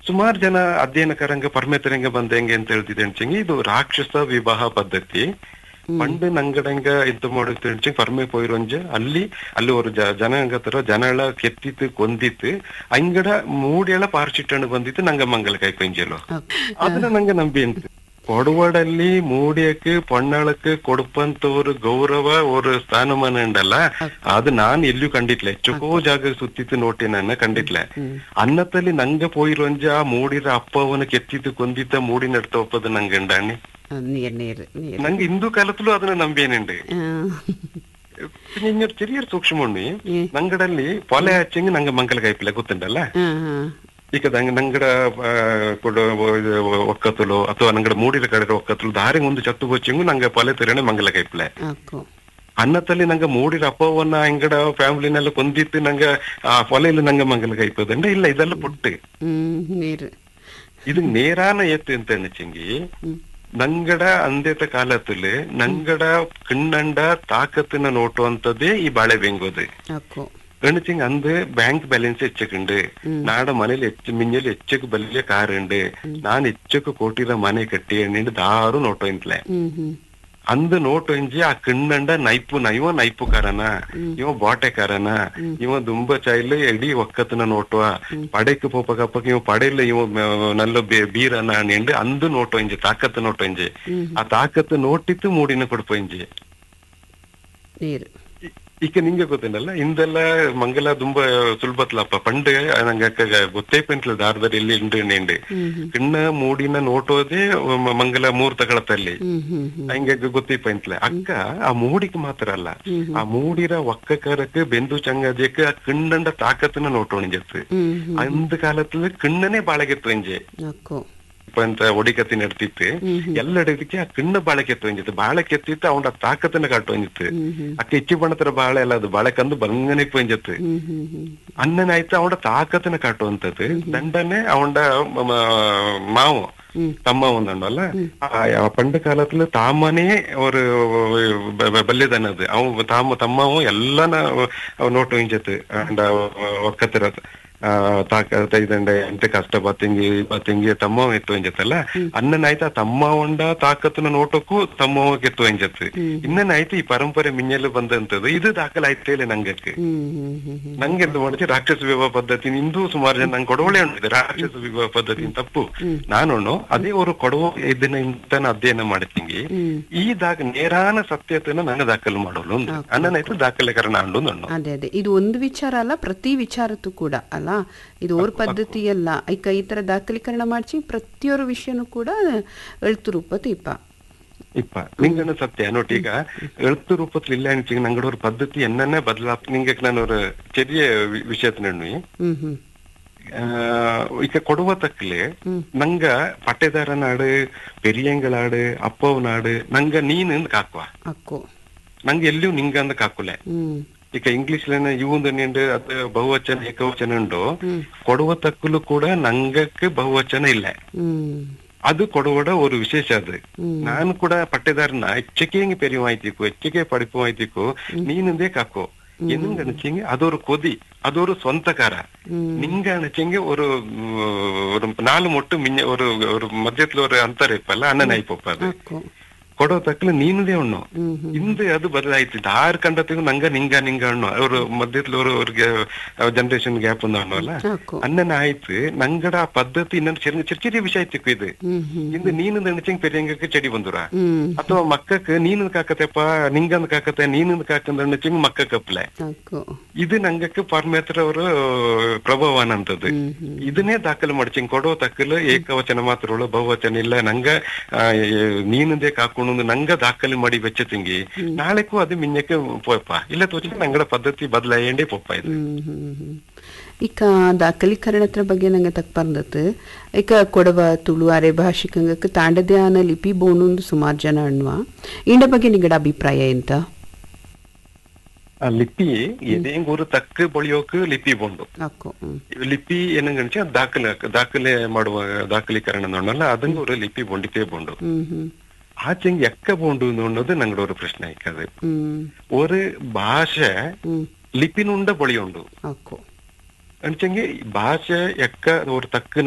ಸುಮಾರು ಜನ ಅಧ್ಯಯನಕರಂಗ ಪರಮೇತರಂಗ ಬಂದಂಗೆ ಅಂತ ಹೇಳ್ತಿದ್ದೆ ಅನ್ಸಂಗಿ ಇದು ರಾಕ್ಷಸ ವಿವಾಹ ಪದ್ಧತಿ ಪಂಡು ನಂಗಡಂಗ ಎಂತ ಮಾಡುತ್ತೆ ಅನ್ಸಂಗ್ ಪರಮೆ ಪೋಯಿರೊಂಜ ಅಲ್ಲಿ ಅಲ್ಲಿ ஒரு ಜ ಜನಾಂಗ ತರ ಜನಳ ಕೆತ್ತಿತ್ತು ಕೊಂದಿತ್ತು ಅಂಗಡ ಮೂಡೆಳ ಪಾರ್ಸಿಟ್ಟನ್ನು ಬಂದಿತ್ತು ನಂಗ ಮಂಗಲ ಕೈ ಪಂಜಲು ಅದನ್ನ ನಂಗೆ ನಂಬಿ ಅಂತ ಕೊಡವಡಲ್ಲಿ ಮೂಡಿಯಕ್ಕೆ ಪೊಣ್ಣಳಕ್ಕೆ ಕೊಡುಪಂತ ஒரு ಗೌರವ ஒரு ಸ್ಥಾನಮಾನ ಉಂಡಲ್ಲ ಅದು ನಾನ್ ಎಲ್ಲೂ ಕಂಡಿಟ್ಲೆ ಎಚ್ಚಕೋ ಜಾಗ ಸುತ್ತಿತ್ತು ನೋಟಿ ನನ್ನ ಕಂಡಿಟ್ಲೆ ಅನ್ನತ್ತಲ್ಲಿ ನಂಗೆ ಪೋಯಿರೊಂಜ ಆ ಮೂಡಿರ ಅಪ್ಪವನ ಕೆತ್ತಿತ್ತು ಕೊಂದಿತ್ತ ಮೂಡಿ ನಡ್ತ ಒಪ್ಪದ ನಂಗೆ ಉಂಡಾಣಿ നീർ നീർ നീർ ನಂಗೆ ಇಂದು ಕಾಲത്തിലും ಅದನ್ನ ನಂಬೇನುണ്ട് ആ. പിന്നെ ഇങ്ങൊരു ചെറിയൊരു സൂക്ഷ്മമുണ്ട് ഉം. ನಂಗಡಲ್ಲಿ ಪೊಲೆ ಹಚ್ಚಂಗಿ ನಂಗೆ ಮಂಗಲ ಕೈಪಿಲ್ಲ ಗೊತ್ತುಂಟಲ್ಲ ആ, ആ. ಈಗ ನಂಗೆ ನಂಗಡ ಆ, ಕೊಡು ಇದು ಒಕ್ಕತ್ತಲು ಅಥವಾ ನಂಗಡ ಮೂಡಿರ ಕಡೆ ಒಕ್ಕತ್ತಲು ದಾರಿ ಒಂದು ಚತ್ತು ಬಚ್ಚಂಗು ನಂಗೆ ಪೊಲೆ ತೆರನೆ ಮಂಗಲ ಕೈಪಿಲ್ಲ ಆಕು ಅನ್ನತ್ತಲ್ಲಿ ನಂಗೆ ಮೂಡಿರ ಅಪ್ಪವನ್ನ ಅಂಗಡ ಫ್ಯಾಮಿಲಿನೆಲ್ಲ ಕೊಂದಿತ್ತು ನಂಗೆ ಆ ಪೊಲೆಯಲ್ಲಿ ನಂಗೆ ಮಂಗಲ ಕೈಪದಂಡ ಇಲ್ಲ ಇದೆಲ್ಲ ಪುಟ್ಟು ಹ್ಮ್ ನೀರ್ ഇത് നേരാന ഏത്ത് എന്തെന്നുവെച്ചെങ്കിൽ ನಂಗಡ ಅಂದೇತ ಕಾಲದಲ್ಲಿ ನಂಗಡ ಕಣ್ಣಂಡ ತಾಕತ್ತಿನ ನೋಟು ಅಂತದೇ ಈ ಬಾಳೆ ಬೆಂಗೋದು ಆಕು എന്നുവെച്ചെങ്കിൽ അന്ന് ബാങ്ക് ബാലൻസ് എച്ചക്കുണ്ട് നാടെ മനയിൽ എച്ച് മിഞ്ഞൽ എച്ചക്ക് വലിയ കാറുണ്ട് ഞാൻ എച്ചക്ക് കോട്ടിയുടെ മന കെട്ടി എണ്ണിണ്ട് ದಾರು ನೋಟು ಇಂತ್ಲೆ ಹ್ಮ್ ಹ್ಮ್ ಅಂದು ನೋಟು ಇಂಜಿ ಆ ಕಣ್ಣಂಡ ನೈಪು ಇವ ನೈಪುಕಾರನ ಇವ ಬಾಟೆಕಾರನ ಇವ ದುಂಬ ಚೈಲ್ ಎಡಿ ಒಕ್ಕತನ ನೋಟುವ ಪಡೆಕ್ ಪೋಪ ಕಪ್ಪಕ್ ಇವ ಪಡೆಲ್ಲ ಇವ ಮ- ನಲ್ಲ ಬೆ- ಬೀರನ ನಿಂಡು ಅಂದು ನೋಟು ಇಂಜಿ ತಾಕತ್ತು ನೋಟು ಇಂಜಿ ಆ ತಾಕತ್ತು ನೋಟಿತ್ತು ಮೂಡಿನ ಕೊಡ್ಪು ಇಂಜಿ ನೀರ್ ಇ- ಈಗ ನಿಂಗೆ ಗೊತ್ತೇನಲ್ಲ ಇಂದೆಲ್ಲ ಮಂಗಲ ತುಂಬಾ ಸುಲಭತ್ಲಪ್ಪ ಪಂಡ್ ನಂಗೆ ಗೊತ್ತೇ ಪೆಂಟ್ಲ ದಾರದಲ್ಲಿ ಎಲ್ಲಿ ಉಂಡು ಉಂಡು ಕಣ್ಣ ಮೂಡಿನ ನೋಟೋದೇ ಮ- ಮಂಗಲ ಮೂರ್ತಗಳತ್ತಲ್ಲಿ ಹ್ಮ್ ಹ್ಮ್ ಹ್ಮ್ ಹಂಗೆ ಗೊತ್ತೇ ಪೆಂಟ್ಲೆ ಅಕ್ಕ ಆ ಮೂಡಿಗೆ ಮಾತ್ರ ಅಲ್ಲ ಆ ಮೂಡಿರ ಒಕ್ಕಕರಕ್ಕೆ ಬೆಂದು ಚಂಗಜಕ್ಕೆ ಆ ಕಣ್ಣಂಡ ತಾಕತ್ತಿನ ನೋಟೋಣಿಜತ್ತು ಹ್ಮ್ ಹ್ಮ್ ಅಂದ ಕಾಲத்துல ಕಣ್ಣನೇ ಬಾಳಗೆತ್ತು ಇಂಜೆ ಆಕು ಇಪ್ಪ ಅಂತ ಒಡಿಕತ್ತಿ ನಡ್ತಿತ್ತು ಎಲ್ಲಡಿದಕ್ಕೆ ಆ ಕಣ್ಣ ಬಾಳಕೆತ್ತು ಇಂಜಿತ್ತು ಬಾಳಕೆತ್ತಿತ್ತು ಅವನ ತಾಕತ್ತಿನ ಕಾಟು ಇಂಜಿತ್ತು ಅಕ್ಕ ಇಚ್ಚಿ ಬಣ್ಣತರ ಬಾಳೆ ಅಲ್ಲ ಅದು ಬಾಳೆ ಕಂದು ಬಂಗನೆ ಪೊಂಜತ್ತು ಹ್ಮ್ ಹ್ಮ್ ಹ್ಮ್ ಅಣ್ಣನಾಯ್ತು ಅವನ ತಾಕತ್ತಿನ ಕಾಟುವಂತದ್ದು ದಂಡನೆ ಅವನ ಮಾವು ತಮ್ಮ ಒಂದಲ್ಲ ಪಂಡ ಕಾಲத்துல ತಾಮನೇ ஒரு ಬಲ್ಯದನದು ಅವ ತಾಮ ತಮ್ಮವು ಎಲ್ಲನ ನೋಟು ಇಂಜತ್ತು ಅಂಡ ಒಕ್ಕತ್ತಿರದು ಆ ತಾಕ ಇದಂಡ ಎಂತ ಕಷ್ಟ ಬತ್ತಿಂಗಿ ಬತ್ತಿಂಗಿ ತಮ್ಮ ಎತ್ತು ಎಂಜತ್ತಲ್ಲ ಅನ್ನನಾಯ್ತು ಆ ತಮ್ಮ ಉಂಡ ತಾಕತ್ತಿನ ನೋಟಕ್ಕೂ ತಮ್ಮ ಎತ್ತು ಎಂಜತ್ತು ಇನ್ನನಾಯ್ತು ಈ ಪರಂಪರೆ ಮಿಂಜಲು ಬಂದಂತದ್ದು ಇದು ದಾಖಲಾಯ್ತೇಲೆ ನಂಗಕ್ಕೆ ಹ್ಮ್ ಹ್ಮ್ ಹ್ಮ್ ಹ್ಮ್ ನಂಗೆ ಎಂತ ಮಾಡಿದ್ರೆ ರಾಕ್ಷಸ ವಿವಾಹ ಪದ್ಧತಿ ಇಂದು ಸುಮಾರು ಜನ ನಂಗೆ ಕೊಡವಳೆ ಉಂಟಿದೆ ರಾಕ್ಷಸ ವಿವಾಹ ಪದ್ಧತಿ ತಪ್ಪು ನಾನು ಅದೇ ಅವರು ಕೊಡುವ ಇದನ್ನ ಇಂತನ ಅಧ್ಯಯನ ಮಾಡ್ತೀನಿ ಈ ದಾಖ ನೇರಾನ ಸತ್ಯತೆನ ನಂಗೆ ದಾಖಲು ಮಾಡೋಳು ಅನ್ನನಾಯ್ತು ದಾಖಲೆಕರಣ ಅಂಡು ನಾನು ಅದೇ ಅದೇ ಇದು ಒಂದು ವಿಚಾರ ಅಲ್ಲ ಪ್ರತಿ ವಿಚಾರಕ್ಕೂ ಕೂಡ ಅಲ್ಲ ಇದು ಅವ್ರ ಪದ್ಧತಿ ಅಲ್ಲ ಐಕ ಈ ತರ ದಾಖಲೀಕರಣ ಮಾಡ್ಸಿ ಪ್ರತಿಯೊರು ವಿಷಯನೂ ಕೂಡ ಎಳ್ತು ರೂಪ ತೀಪ ಇಪ್ಪ ನಿಂಗನ ಸತ್ಯ ನೋಟ್ ಈಗ ಎಳುತ್ತು ರೂಪത്തിൽ ಇಲ್ಲ ಅನ್ಸಿಗೆ ನಂಗಡ ഒരു ಪದ್ಧತಿ എന്നന്നെ ബദലാപ്പ് നിങ്ങൾക്ക് ഞാൻ ഒരു ചെറിയ ವಿ- ವಿಷಯത്തിനുಣ್ಣಿ ಹ್ಮ್ ಹ್ಮ್ ಈಗ ಕೊಡುವ ತಕ್ಕಲೆ ನಂಗ ಪಟ್ಟೆದಾರ ನಾಡು ಪೆರಿಯಂಗಳಾಡು ಅಪ್ಪವ ನಾಡು ನಂಗ ನೀನು ಕಾಕುವ ಅಕ್ಕು ನಂಗೆ ಎಲ್ಲಿಯೂ ನಿಂಗ ಅಂದ ಕಾಕುಲೆ ಹ್ಮ್ ಈಗ ಇಂಗ್ಲಿಷ್ ಇವಂದು ನಿಂಡು ಅದು ಬಹುವಚನ ಏಕವಚನ ಉಂಡು ಕೊಡುವ ತಕ್ಕಲು ಕೂಡ ನಂಗಕ್ಕೆ ಬಹುವಚನ ಇಲ್ಲ ಹ್ಮ್ ಅದು ಕೊಡುವಡ ஒரு ವಿಶೇಷ ಅದು ನಾನು ಕೂಡ ಪಟ್ಟೆದಾರನ ಹೆಚ್ಚಿಗೆ பெரியவாய்த்திக்கோ ಹೆಚ್ಚಿಗೆ படிப்புவாய்த்திக்கோ நீனுந்தே காக்கோ என்னங்க நினைச்சீங்க அது ஒரு கொதி அது ஒரு சொந்தக்கார நீங்க நினைச்சீங்க ஒரு உம், ஒரு நாலு மொட்டு மிஞ்ச ஒரு ஒரு மத்தியத்துல ஒரு அந்தர் இப்பಲ್ಲ ಅಣ್ಣನ ಐಪಪ್ಪ ಅಕ್ಕು ಕೊಡೋ ತಕ್ಕಲು ನೀನುದೇ ಉಣ್ಣು ಇಂದು ಅದು ಬದಲಾಯ್ತು ಆರು ಕಂಡತಿಗೂ ನಂಗ ನಿಂಗ ನಿಂಗ ಅಣ್ಣು ಅವರು ಮಧ್ಯದಲ್ಲಿ ஒரு ஒரு ಜನರೇಷನ್ ಗ್ಯಾಪ್ ಒಂದು ಅಲ್ಲ ಅಕ್ಕು ಅಣ್ಣನ ಆಯ್ತು ನಂಗಡ ಆ ಪದ್ಧತಿ ಇನ್ನೊಂದು ಚೆറിയ ചെറിയ ചെറിയ ವಿಷಯ ಇದು ಹ್ಮ್ ಹ್ಮ್ ಇಂದು ನೀನು ನೆನಚಿಂಗ್ ಪೆರಿಯಂಗಕ್ಕೆ ಚೆಡಿ ಬಂದುರ ಹ್ಮ್ ಅಥವಾ ಮಕ್ಕಕ್ಕೆ ನೀನು ಕಾಕತೆಪ್ಪ ನಿಂಗಂದ್ ಕಾಕತೆ ನೀನು ಕಾಕಂದ ನೆನಚಿಂಗ್ ಮಕ್ಕ ಕಪ್ಲೆ ಅಕ್ಕು ಇದು ನಂಗಕ್ಕೆ ಪರಮೇತ್ರ ಅವರು ಪ್ರಭಾವನಂತದ್ದು ಇದನ್ನೇ ದಾಖಲು ಮಾಡ್ಚಿಂಗ್ ಕೊಡೋ ತಕ್ಕಲು ಏಕವಚನ ಮಾತ್ರ ಉಳ್ಳು ಬಹುವಚನ ಇಲ್ಲ ನಂಗ ಆ, ನೀನದೇ ಕಾಕೊಂಡು ನಂಗ ದಾಖಲು ಮಾಡಿ ವೆಚ್ಚ ತಿಂಗಿ ನಾಳೆಗೂ ಅದು ಮಿನ್ನಕ್ಕೆ ಪೋಯಪ್ಪ ಇಲ್ಲ ತೋಚಿ ನಂಗಡ ಪದ್ಧತಿ ಬದಲಾಯಂಡೇ ಪೊಪ್ಪ ಇದು ಹ್ಮ್ ಹ್ಮ್ ಹ್ಮ್ ಇಕ ದಾಖಲೀಕರಣತ್ರ ಬಗ್ಗೆ ನಂಗೆ ತಕ್ಕ ಬಂದತ್ತು ಇಕ ಕೊಡವ ತುಳು ಅರೆ ಭಾಷಿಕಂಗಕ್ಕೆ ತಾಂಡದೆ ಆನ ಲಿಪಿ ಬೋಣೊಂದು ಸುಮಾರು ಜನ ಅಣ್ವ ಇಂಡ ಬಗ್ಗೆ ನಿಗಡ ಅಭಿಪ್ರಾಯ ಎಂತ ಆ ಲಿಪಿ ಏನೇನ್ ಊರು ತಕ್ಕ ಬಳಿಯೋಕ್ ಲಿಪಿ ಬೋಂಡು ಅಕ್ಕು ಹ್ಮ್ ಲಿಪಿ ಏನಂಗಣಿಸಿ ದಾಖಲೆ ದಾಖಲೆ ಮಾಡುವ ದಾಖಲೀಕರಣ ನೋಡಲ್ಲ ಅದಂಗ ஒரு ಲಿಪಿ ಬೊಂಡಿತೇ ಬೋಂಡು ಹ್ಮ್ ಹ್ಮ್ ಆಚೆಂಗ್ ಎಕ್ಕ ಬೋಂಡು ಅನ್ನೋದು ನಂಗಡ ഒരു ಪ್ರಶ್ನೆ ಇಕ್ಕದು ಹ್ಮ್ ഒരു ഭാഷ ಹ್ಮ್ ലിപിനുണ്ട പൊളിയുണ്ട് ಅಕ್ಕು എന്നുവെച്ചെങ്കിൽ ഭാഷ എക്ക ഒരു തക്ക്